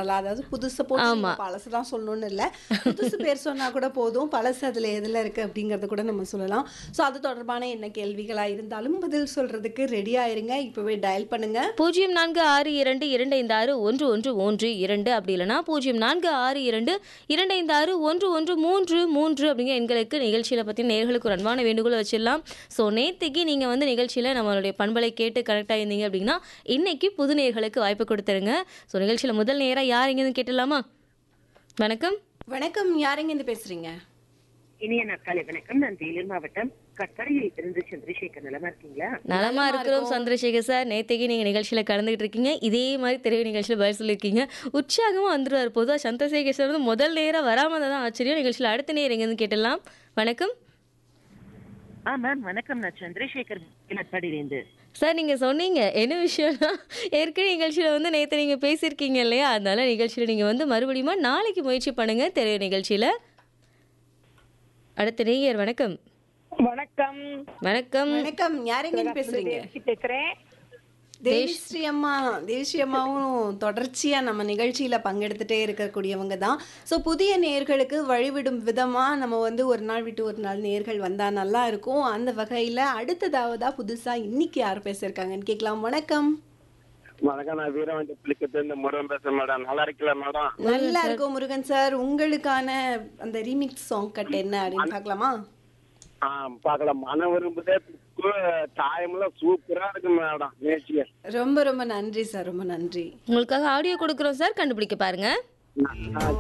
மாற்றலாம் அதாவது புதுசை போட்டு ஆமா. நீங்க பழசு தான் சொல்லணும்னு இல்லை புதுசு பேர் சொன்னா கூட போதும் பழசு அதுல எதுல இருக்கு அப்படிங்கறத கூட நம்ம சொல்லலாம் ஸோ அது தொடர்பான என்ன கேள்விகளா இருந்தாலும் பதில் சொல்றதுக்கு ரெடி ஆயிருங்க இப்பவே டயல் பண்ணுங்க பூஜ்ஜியம் நான்கு ஆறு இரண்டு இரண்டு ஐந்து ஆறு ஒன்று ஒன்று ஒன்று இரண்டு அப்படி இல்லைனா பூஜ்ஜியம் நான்கு ஆறு இரண்டு இரண்டு ஐந்து ஆறு ஒன்று ஒன்று மூன்று மூன்று அப்படிங்கிற எண்களுக்கு நிகழ்ச்சியில் பற்றி நேர்களுக்கு ஒரு அன்பான வேண்டுகோளை வச்சிடலாம் ஸோ நேற்றுக்கு நீங்கள் வந்து நிகழ்ச்சியில் நம்மளுடைய பண்பலை கேட்டு கனெக்ட் ஆகியிருந்தீங்க அப்படின்னா இன்னைக்கு புது நேர்களுக்கு வாய்ப்பு கொடுத்துருங்க ஸோ நிகழ்ச்சியில் முதல் நேராக யார் எங்கேருந்து கேட்டலாமா வணக்கம் வணக்கம் யாருங்க இருந்து பேசுறீங்க இனிய நாட்காலை வணக்கம் நான் வேலூர் மாவட்டம் கட்படியில் இருந்து சந்திரசேகர் நலமா இருக்கீங்களா நலமா இருக்கிறோம் சந்திரசேகர் சார் நேற்றுக்கு நீங்கள் நிகழ்ச்சியில் கலந்துக்கிட்டு இருக்கீங்க இதே மாதிரி தெரிய நிகழ்ச்சியில் பதில் சொல்லியிருக்கீங்க உற்சாகமாக வந்துருவார் பொதுவாக சந்திரசேகர் சார் வந்து முதல் நேரம் வராமல் தான் ஆச்சரியம் நிகழ்ச்சியில் அடுத்த நேரம் எங்கேருந்து கேட்டலாம் வணக்கம் ஆ மேம் வணக்கம் நான் சந்திரசேகர் கட்படியிலிருந்து சார் நீங்கள் சொன்னீங்க என்ன விஷயம்னா ஏற்கனவே நிகழ்ச்சியில் வந்து நேற்று நீங்கள் பேசியிருக்கீங்க இல்லையா அதனால நிகழ்ச்சியில் நீங்கள் வந்து மறுபடியும் நாளைக்கு முயற்சி பண்ணுங்கள் தெரிய நிகழ்ச்சியில் அடுத்த நேயர் வணக்கம் வணக்கம் வணக்கம் வணக்கம் யாருங்க இருந்து பேசுறீங்க தேவிக்கு பேசுறேன் தேவிஸ்ரீ அம்மா தேவிஸ்ரீ அம்மாவும் தொடர்ச்சியா நம்ம நிகழ்ச்சியில பங்கெடுத்துட்டே இருக்கக்கூடியவங்க தான் ஸோ புதிய நேர்களுக்கு வழிவிடும் விதமா நம்ம வந்து ஒரு நாள் விட்டு ஒரு நாள் நேர்கள் வந்தா நல்லா இருக்கும் அந்த வகையில அடுத்ததாவதா புதுசா இன்னைக்கு யார் பேசியிருக்காங்கன்னு கேட்கலாம் வணக்கம் வணக்கம் நான் வீரவண்டி புலிக்கத்துல இருந்து முருகன் பேசுறேன் மேடம் நல்லா இருக்கல மேடம் நல்லா இருக்கும் முருகன் சார் உங்களுக்கான அந்த ரீமிக்ஸ் சாங் கட் என்ன அப்படின்னு பார்க்கலாமா ஆ பார்க்கலாம் மன விரும்புதே டைம்ல சூப்பரா இருக்கு மேடம் நேச்சிய ரொம்ப ரொம்ப நன்றி சார் ரொம்ப நன்றி உங்களுக்காக ஆடியோ கொடுக்குறோம் சார் கண்டுபிடிக்க பாருங்க